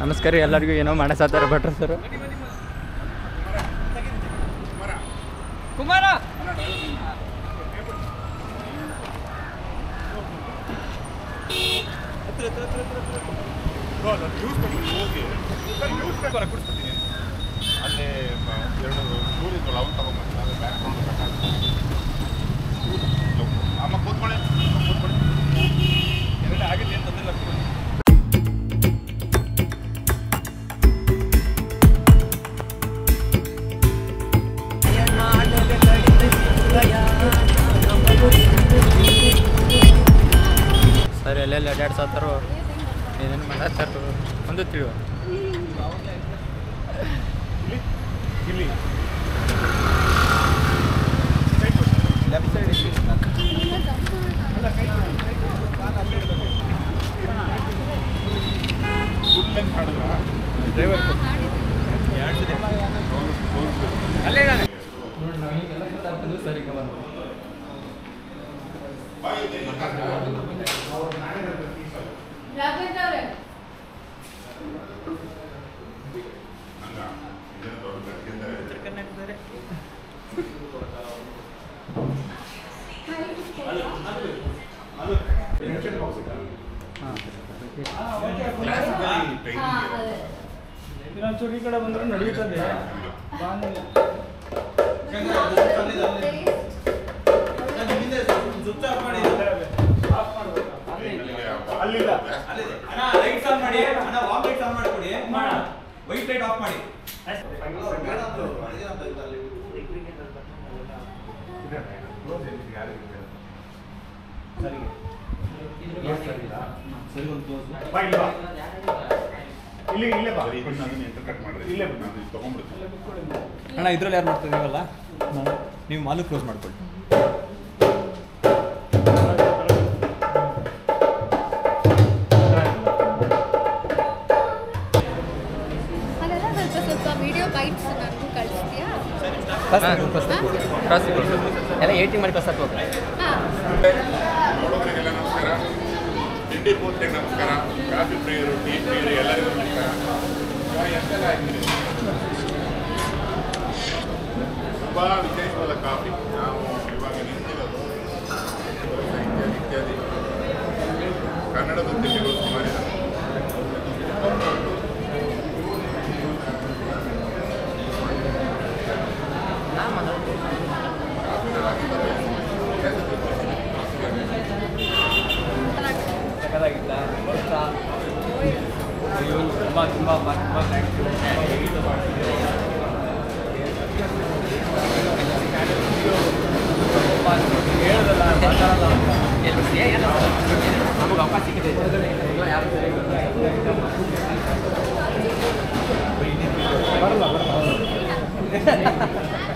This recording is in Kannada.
ನಮಸ್ಕಾರ ರೀ ಎಲ್ಲರಿಗೂ ಏನೋ ಮಾಡಸಾತಾರ ಭಟ್ರು ಸರ್ ಕುಮಾರ ಅಲ್ಲಿ ಎರಡು ಸ್ಕೂಲ್ ಇದ್ವಲ್ಲ ಅವ್ನು ತಗೊಂಬಂದು ಅದು ಬ್ಯಾಕ್ಗ್ರೌಂಡ್ ಅಮ್ಮ ಕೂತ್ಕೊಳ್ಳಿ ಕೂತ್ಕೊಳ್ಳಿ ಎಲ್ಲ ಆಗಿದೆ ಅಂತ ತಂದಿಲ್ಲ ಕೂತ್ಕೊಳ್ಳಿ. ಸರ್ ಎಲ್ಲೆಲ್ಲಿ ಅಡ್ಡಾಡ್ಸತ್ತಾರೋ ಏನೇನು ಮಾಡತ್ತಾರೋ ಒಂದು ತಿಳಿವ ಇಲ್ಲಿ ಲೆಫ್ಟ್ ಸೈಡ್ ಫುಲ್ ಲೆಂತ್ ಹಾಡಿದ್ರ ಡ್ರೈವರ್ ತೋರಿಸ್ಬೇಕು ಅಲ್ಲೇ ಇದ್ದಾನೆ ನೋಡಿ ನಾವು ಈಗೆಲ್ಲ ಗೊತ್ತಾಗ್ತದೆ ಸರ್ ಈಗ ಬಂದು ರಾಘವೇಂದ್ರ ಅವರೇ ಹಂಗ ಇದೇನು ದೊಡ್ಡ ಯಾಕೆಂದರೆ ಕ್ಲಾಸಿಕಲ್ ಟ್ರೈನಿಂಗ್ ಇನ್ನೊಂಚೂರು ಈ ಕಡೆ ಬಂದ್ರೆ ನಡೀತದೆ ಅಲ್ಲಿಲ್ಲ ಅಣ್ಣ ಲೈಟ್ಸ್ ಆನ್ ಮಾಡಿ ಅಣ್ಣ ವಾಮ್ ಲೈಟ್ಸ್ ಆನ್ ಮಾಡಿಕೊಡಿ ವೈಟ್ ಲೈಟ್ ಆಫ್ ಮಾಡಿ ಇಲ್ಲಿ ಇಲ್ಲೇ ಬಾ ಸರಿ ಇದನ್ನ ಅದನ್ನ ಇಂಟರ್ಕಟ್ ಮಾಡ್ರಿ ಇಲ್ಲೇ ನಾನು ಇದು ತಗೊಂಡ್ಬಿಡ್ತೀನಿ ಅಣ್ಣ ಇದ್ರಲ್ಲಿ ಯಾರು ಮಾಡ್ತಿದ್ದೀವಲ್ಲ ನೀವು ಮಾಲು ಕ್ಲೋಸ್ ಮಾಡ್ಕೊಳ್ಳಿ ಅದೆಲ್ಲ ಸ್ವಲ್ಪ ಸ್ವಲ್ಪ ವಿಡಿಯೋ ಬೈಟ್ಸ್ ನನಗೂ ಕಳಿಸ್ತೀಯಾ ಕ್ರಾಸ್ ಎಲ್ಲ ಏಟಿಂಗ್ ಮಾಡಿ ಕಳ್ಸಕ್ಕೆ ಹೋಗ್ರಿ ಹಾಂ ನೋಡೋರಿಗೆಲ್ಲ ನಮಸ್ಕಾರ ತಿಂಡಿ ಪೂರ್ತಿಗೆ ನಮಸ್ಕಾರ ಕಾಫಿ ಪ್ರಿಯರು ಟೀ ಪ್ರಿಯರು ಎಲ್ಲರಿಗೂ ನಮಸ್ಕಾರ ಇವಾಗ ಎಂತೆಲ್ಲ ಆಗಿದೆ ತುಂಬ ವಿಶೇಷವಾದ ಕಾಫಿ ನಾವು ಇವಾಗ ನಿಂತಿರೋದು ಇತ್ಯಾದಿ ಇತ್ಯಾದಿ ಕನ್ನಡದ ತಿಂಡಿಗಳು ಸುಮಾರಿದೆ ಸಕ್ಕತ್ತಾಗಿತ್ತ ಅಯ್ಯೋ ತುಂಬ ತುಂಬ ತುಂಬ ಥ್ಯಾಂಕ್ಸ್ ಹೇಳೋದಲ್ಲ ಮಾತಾಡಲ್ಲ ನಮಗೆ ಅವಕಾಶ ಸಿಕ್ಕಿದೆ ಯಾರು ಬರಲ್ಲ ಬರಲ್ಲ